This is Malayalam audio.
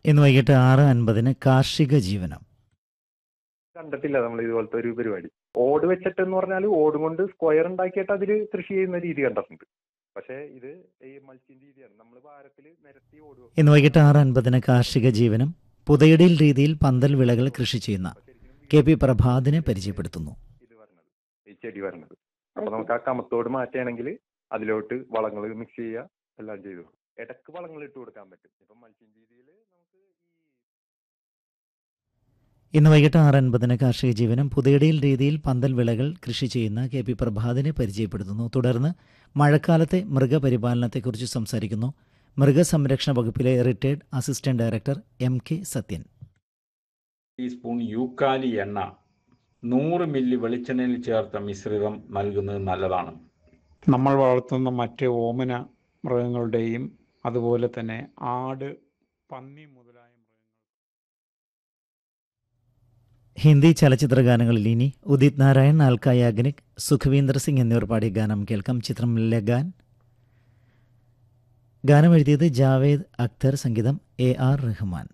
ഇന്ന് വൈകിട്ട് ആറ് അൻപതിന് കാർഷിക ജീവനം കണ്ടിട്ടില്ല നമ്മൾ ഇതുപോലത്തെ ഒരു പരിപാടി ഓട് വെച്ചിട്ട് എന്ന് പറഞ്ഞാൽ ഓട് കൊണ്ട് സ്ക്വയർ ഉണ്ടാക്കിയിട്ട് അതിൽ കൃഷി ചെയ്യുന്ന രീതി കണ്ടിട്ടുണ്ട് പക്ഷേ ഇത് ഈ മൾച്ചിങ് രീതിയാണ് നമ്മൾ ഭാരത്തിൽ നിരത്തി ഓട് വെക്കും. ഇന്ന് വൈകിട്ട് ആറ് അൻപതിന് കാർഷിക ജീവനം പുതയടിയിൽ രീതിയിൽ പന്തൽ വിളകൾ കൃഷി ചെയ്യുന്ന കെ പി പ്രഭാതിനെ പരിചയപ്പെടുത്തുന്നു ഇത് വരണത് ഈ ചെടി വരണത് അപ്പൊ നമുക്ക് ആ കമത്തോട് മാറ്റുകയാണെങ്കിൽ അതിലോട്ട് വളങ്ങൾ മിക്സ് ചെയ്യുക എല്ലാം ചെയ്തു ഇടക്ക് വളങ്ങൾ ഇട്ട് കൊടുക്കാൻ പറ്റും ഇപ്പൊ മൾച്ചിങ് രീതിയിൽ നമുക്ക് ഈ ഇന്ന് വൈകിട്ട് ആറ് അൻപതിന് കാർഷിക ജീവനം പുതയടിയിൽ രീതിയിൽ പന്തൽ വിളകൾ കൃഷി ചെയ്യുന്ന കെ പി പ്രഭാതിനെ പരിചയപ്പെടുത്തുന്നു തുടർന്ന് മഴക്കാലത്തെ മൃഗപരിപാലനത്തെക്കുറിച്ച് സംസാരിക്കുന്നു മൃഗസംരക്ഷണ വകുപ്പിലെ retired assistant director M K Sathyan teaspoon യൂക്കാലി എണ്ണ നൂറ് മില്ലി വെളിച്ചെണ്ണയിൽ ചേർത്ത മിശ്രിതം നൽകുന്നത് നല്ലതാണ് നമ്മൾ വളർത്തുന്ന മറ്റ് ഓമന മൃഗങ്ങളുടെയും അതുപോലെ തന്നെ ആട് പന്നി മുതലായ മൃഗങ്ങൾ ഹിന്ദി ചലച്ചിത്ര ഗാനങ്ങളിൽ ഇനി ഉദിത് നാരായൺ ആൽക്ക യാഗ്നിക് സുഖവീന്ദർ സിംഗ് എന്നിവർ പാടിയ ഗാനം കേൾക്കാം ചിത്രം ലഗാൻ ഗാനം എഴുതിയത് ജാവേദ് അക്തർ സംഗീതം എ ആർ റഹ്മാൻ